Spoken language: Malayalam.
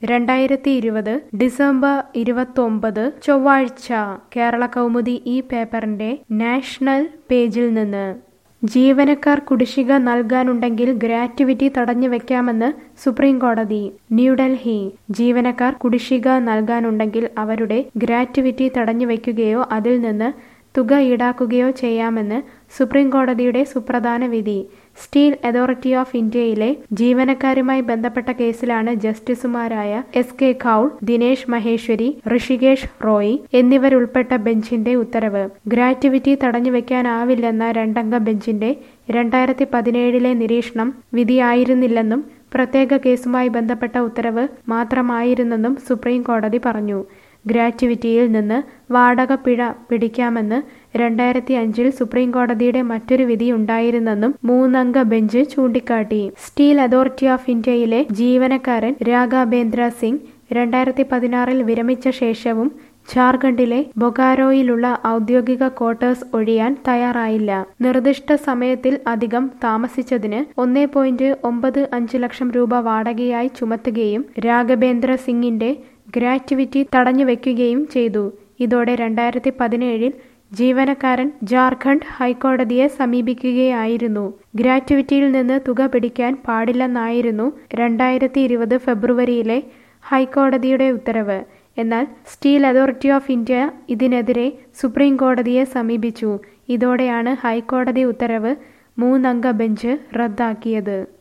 രണ്ടായിരത്തി ഇരുപത് ഡിസംബർ ഇരുപത്തൊമ്പത് ചൊവ്വാഴ്ച കേരള കൗമുദി ഈ പേപ്പറിന്റെ നാഷണൽ പേജിൽ നിന്ന് ജീവനക്കാർ കുടിശ്ശിക നൽകാനുണ്ടെങ്കിൽ ഗ്രാറ്റുവിറ്റി തടഞ്ഞു വെക്കാമെന്ന് സുപ്രീം കോടതി ന്യൂഡൽഹി ജീവനക്കാർ കുടിശ്ശിക നൽകാനുണ്ടെങ്കിൽ അവരുടെ ഗ്രാറ്റുവിറ്റി തടഞ്ഞു വയ്ക്കുകയോ അതിൽ നിന്ന് തുക ഈടാക്കുകയോ ചെയ്യാമെന്ന് സുപ്രീം കോടതിയുടെ സുപ്രധാന വിധി സ്റ്റീൽ അതോറിറ്റി ഓഫ് ഇന്ത്യയിലെ ജീവനക്കാരുമായി ബന്ധപ്പെട്ട കേസിലാണ് ജസ്റ്റിസുമാരായ എസ് കെ കൌൾ ദിനേശ് മഹേശ്വരി ഋഷികേഷ് റോയ് എന്നിവരുൾപ്പെട്ട ബെഞ്ചിന്റെ ഉത്തരവ് ഗ്രാറ്റുവിറ്റി തടഞ്ഞുവെക്കാനാവില്ലെന്ന രണ്ടംഗ ബെഞ്ചിന്റെ രണ്ടായിരത്തി പതിനേഴിലെ നിരീക്ഷണം വിധിയായിരുന്നില്ലെന്നും പ്രത്യേക കേസുമായി ബന്ധപ്പെട്ട ഉത്തരവ് മാത്രമായിരുന്നെന്നും സുപ്രീം കോടതി പറഞ്ഞു ഗ്രാറ്റുവിറ്റിയിൽ നിന്ന് വാടക പിഴ പിടിക്കാമെന്ന് രണ്ടായിരത്തി അഞ്ചിൽ സുപ്രീം കോടതിയുടെ മറ്റൊരു വിധി ഉണ്ടായിരുന്നെന്നും മൂന്നംഗ ബെഞ്ച് ചൂണ്ടിക്കാട്ടി സ്റ്റീൽ അതോറിറ്റി ഓഫ് ഇന്ത്യയിലെ ജീവനക്കാരൻ രാഘവേന്ദ്ര സിംഗ് രണ്ടായിരത്തി പതിനാറിൽ വിരമിച്ച ശേഷവും ജാർഖണ്ഡിലെ ബൊഗാരോയിലുള്ള ഔദ്യോഗിക ക്വാർട്ടേഴ്സ് ഒഴിയാൻ തയ്യാറായില്ല നിർദ്ദിഷ്ട സമയത്തിൽ അധികം താമസിച്ചതിന് ഒന്നേ പോയിന്റ് ഒമ്പത് അഞ്ച് ലക്ഷം രൂപ വാടകയായി ചുമത്തുകയും രാഘവേന്ദ്ര സിംഗിന്റെ ഗ്രാറ്റുവിറ്റി തടഞ്ഞുവെക്കുകയും ചെയ്തു ഇതോടെ രണ്ടായിരത്തി പതിനേഴിൽ ജീവനക്കാരൻ ജാർഖണ്ഡ് ഹൈക്കോടതിയെ സമീപിക്കുകയായിരുന്നു ഗ്രാറ്റുവിറ്റിയിൽ നിന്ന് തുക പിടിക്കാൻ പാടില്ലെന്നായിരുന്നു രണ്ടായിരത്തി ഇരുപത് ഫെബ്രുവരിയിലെ ഹൈക്കോടതിയുടെ ഉത്തരവ് എന്നാൽ സ്റ്റീൽ അതോറിറ്റി ഓഫ് ഇന്ത്യ ഇതിനെതിരെ സുപ്രീം കോടതിയെ സമീപിച്ചു ഇതോടെയാണ് ഹൈക്കോടതി ഉത്തരവ് മൂന്നംഗ ബെഞ്ച് റദ്ദാക്കിയത്